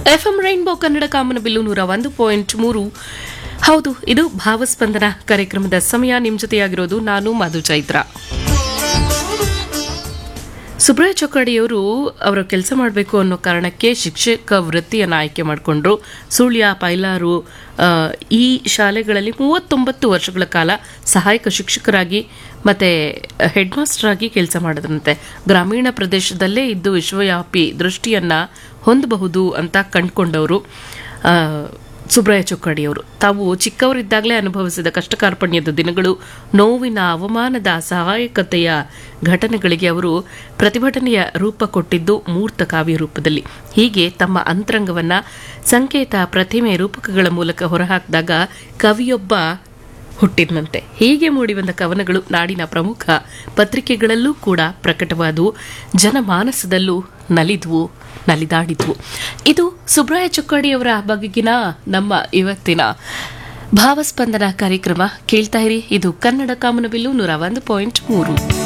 F M rainbow Kannada ಕಾಮನಬಿಲ್ಲು ನೂರ ಒಂದು ಪಾಯಿಂಟ್ ಮೂರು ಹೌದು ಇದು ಭಾವಸ್ಪಂದನ ಕಾರ್ಯಕ್ರಮದ ಸಮಯ ನಿಮ್ಮ ಜೊತೆಯಾಗಿರೋದು ನಾನು ಮಧು ಚೈತ್ರ ಸುಬ್ರಾಯ ಚೊಕ್ಕಾಡಿಯವರು ಅವರ ಕೆಲಸ ಮಾಡಬೇಕು ಅನ್ನೋ ಕಾರಣಕ್ಕೆ ಶಿಕ್ಷಕ ವೃತ್ತಿಯನ್ನು ಆಯ್ಕೆ ಮಾಡಿಕೊಂಡ್ರು ಸುಳ್ಯ ಪೈಲಾರು ಆ, ಈ ಶಾಲೆಗಳಲ್ಲಿ ಮೂವತ್ತೊಂಬತ್ತು ವರ್ಷಗಳ ಕಾಲ ಸಹಾಯಕ ಶಿಕ್ಷಕರಾಗಿ ಮತ್ತು ಹೆಡ್ ಮಾಸ್ಟರ್ ಆಗಿ ಕೆಲಸ ಮಾಡಿದ್ರಂತೆ ಗ್ರಾಮೀಣ ಪ್ರದೇಶದಲ್ಲೇ ಇದ್ದು ವಿಶ್ವವ್ಯಾಪಿ ದೃಷ್ಟಿಯನ್ನು ಹೊಂದಬಹುದು ಅಂತ ಕಂಡುಕೊಂಡವರು ಆ, ಸುಬ್ರಾಯ ಚೊಕ್ಕಾಡಿಯವರು ತಾವು ಚಿಕ್ಕವರಿದ್ದಾಗಲೇ ಅನುಭವಿಸಿದ ಕಷ್ಟ ಕಾರ್ಪಣ್ಯದ ದಿನಗಳು ನೋವಿನ ಅವಮಾನದ ಸಹಾಯಕತೆಯ ಘಟನೆಗಳಿಗೆ ಅವರು ಪ್ರತಿಭಟನೆಯ ರೂಪ ಕೊಟ್ಟಿದ್ದು ಮೂರ್ತ ಕಾವ್ಯ ರೂಪದಲ್ಲಿ ಹೀಗೆ ತಮ್ಮ ಅಂತರಂಗವನ್ನ ಸಂಕೇತ ಪ್ರತಿಮೆ ರೂಪಕಗಳ ಮೂಲಕ ಹೊರಹಾಕಿದಾಗ ಕವಿಯೊಬ್ಬ ಹುಟ್ಟಿದ್ನಂತೆ ಹೀಗೆ ಮೂಡಿಬಂದ ಕವನಗಳು ನಾಡಿನ ಪ್ರಮುಖ ಪತ್ರಿಕೆಗಳಲ್ಲೂ ಕೂಡ ಪ್ರಕಟವಾದವು ಜನಮಾನಸದಲ್ಲೂ ನಲಿದ್ವು ನಲಿದಾಡಿದ್ವು ಇದು ಸುಬ್ರಾಯ ಚೊಕ್ಕಾಡಿಯವರ ಬಗೆಗಿನ ನಮ್ಮ ಇವತ್ತಿನ ಭಾವಸ್ಪಂದನ ಕಾರ್ಯಕ್ರಮ ಕೇಳ್ತಾ ಇರಿ ಇದು ಕನ್ನಡ ಕಾಮನಬಿಲ್ಲು ನೂರ ಒಂದು ಪಾಯಿಂಟ್ ಮೂರು